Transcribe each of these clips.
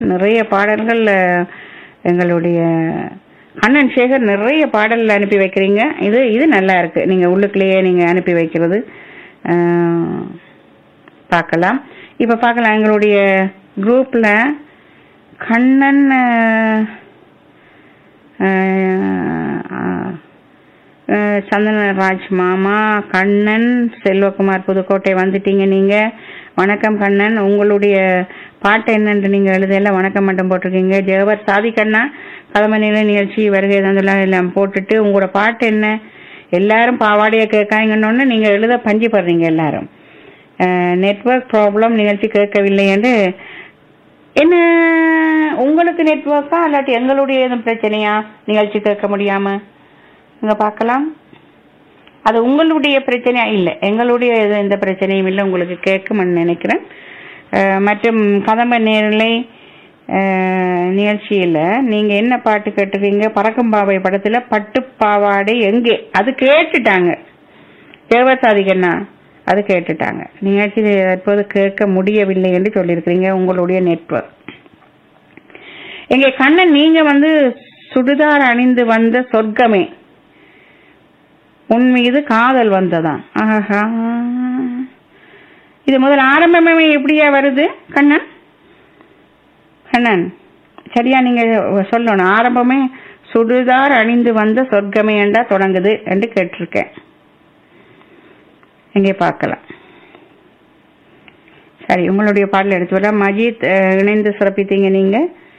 நிறைய பாடல்கள் அஹ், எங்களுடைய அண்ணன் சேகர் நிறைய பாடல் அனுப்பி வைக்கிறீங்க இது இது நல்லா இருக்கு நீங்க உள்ளுக்குள்ளேயே நீங்க அனுப்பி வைக்கிறது அஹ், பார்க்கலாம் இப்ப பார்க்கலாம் எங்களுடைய குரூப்ல கண்ணன் அஹ், அஹ், அஹ், சந்தனராஜ் மாமா கண்ணன் செல்வகுமார் புதுக்கோட்டை வந்துட்டீங்க நீங்க வணக்கம் கண்ணன் உங்களுடைய பாட்டு என்னன்னு நீங்க எழுதையில வணக்கம் மட்டும் போட்டிருக்கீங்க ஜெகவர் சாதிக்கண்ணா கதமணியில நிகழ்ச்சி வருகை தந்தெல்லாம் எல்லாம் போட்டுட்டு உங்களோட பாட்டு என்ன எல்லாரும் பாவாடைய கேட்காங்கன்னு நீங்க எழுத பஞ்சு படுறீங்க எல்லாரும் நெட்வொர்க் ப்ராப்ளம் நிகழ்ச்சி கேட்கவில்லை என்று என்ன உங்களுக்கு நெட்வொர்க்கா இல்லாட்டி எங்களுடைய எதுவும் பிரச்சனையா நிகழ்ச்சி கேட்க முடியாம இங்க பார்க்கலாம் அது உங்களுடைய பிரச்சனையா இல்லை எங்களுடைய எது எந்த பிரச்சனையும் இல்லை உங்களுக்கு கேட்கும்னு நினைக்கிறேன் அஹ், மற்றும் கதம்ப நேரலை நிகழ்ச்சியில நீங்க என்ன பாட்டு கேட்டிருக்கீங்க பறக்கும் பாவை படத்துல பட்டு பாவாடை எங்கே அது கேட்டுட்டாங்க தேவசாதிகண்ணா அது கேட்டுட்டாங்க நிகழ்ச்சி தற்போது கேட்க முடியவில்லை என்று சொல்லியிருக்கிறீங்க உங்களுடைய நெட்வொர்க் எங்க கண்ணன் நீங்க வந்து சுடிதார் அணிந்து வந்த சொர்க்கமே உன் மீது காதல் வந்ததாம் ஆஹா இது முதல் ஆரம்பமே எப்படியா வருது கண்ணன் கண்ணன் சரியா நீங்க சொல்லணும் ஆரம்பமே சுடிதார் அணிந்து வந்த சொர்க்கமே என்றா தொடங்குது என்று கேட்டிருக்கேன் எங்கே பார்க்கலாம் சரி உங்களுடைய பாடல் எடுத்து வர மஜித் அஹ், இணைந்து சிறப்பித்தீங்க நீங்க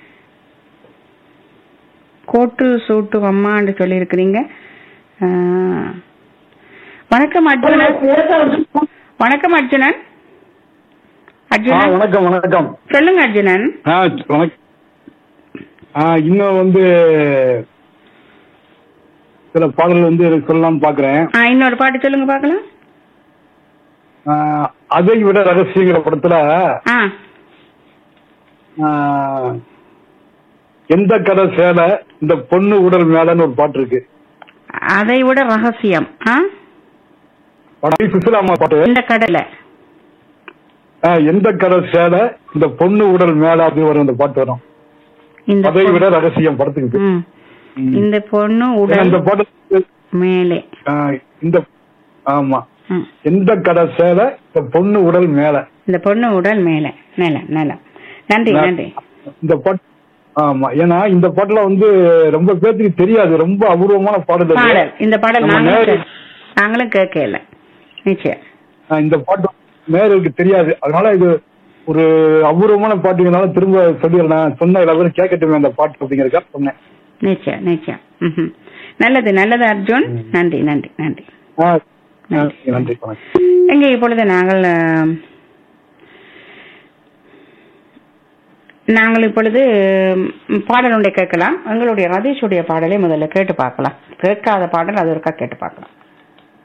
கோட்டு சூட்டு அம்மான்னு சொல்லியிருக்கிறீங்க அஹ், வணக்கம் அர்ஜுனன் வணக்கம் அர்ஜுனன் ஆ, அர்ஜுனன் வணக்கம் வணக்கம் சொல்லுங்க அர்ஜுனன் ஆ வணக்கம் ஆ இன்னும் வந்து சில பாடல் வந்து சொல்லலாம்னு பாக்குறேன் ஆ, இன்னொரு பாட்டு சொல்லுங்க பார்க்கலாம் ஆ, அதை விட ரகசியங்கிற படத்துல ஆ ஆ, எந்த கதை சேலை இந்த பொண்ணு உடல் மேலன்னு ஒரு பாட்டு இருக்கு அதை விட ரகசியம் ஆ படம் சுசிலாமா பாட்டு இந்த கடலை ஆ, எந்த கதை சேலை இந்த பொண்ணு உடல் மேல அப்படி வரும் அந்த பாட்டு வரும் இந்த அதை பொ- விட ரகசியம் படத்துக்கு ம். ம். இந்த பொண்ணு ஏன்னா உடல் இந்த பாட்டு மேலே ஆ, இந்த ஆமா ம். எந்த கடை சேலை இந்த பொண்ணு உடல் மேல இந்த பொண்ணு உடல் மேலே நிலம் நிலம் நன்றி நன்றி இந்த பாட்டு ஆமா ஏன்னா இந்த பாட்டுல வந்து ரொம்ப பேத்துக்கு தெரியாது ரொம்ப அபூர்வமான பாடல் இது. பாடல் இந்த பாடல் நம்ம நாங்களும் நேரு- கே- நாங்களும் கேட்கல நிச்சயம் ஆ, இந்த பாட்டு நேருக்கு தெரியாது அதனால இது ஒரு அபூர்வமான பாட்டுங்கனால திரும்ப சொல்லிடுறேன் சொன்ன எல்லாரும் கேட்கட்டுமே அந்த பாட்டு அப்படிங்கறதுக்காக சொன்னேன் நிச்சயம் நிச்சயம் ம்ஹும். நல்லது நல்லது அர்ஜுன் நன்றி நன்றி நன்றி ஆ, ஆ, நன்றி வணக்கம் எங்கே இப்பொழுது நாங்கள் ஆம், நாங்கள் இப்பொழுது ம், பாடல் ஒன்றை கேட்கலாம் எங்களுடைய ரதீஷுடைய பாடலை முதல்ல கேட்டு பார்க்கலாம் கேட்காத பாடல் அது ஒருக்கா கேட்டு பார்க்கலாம்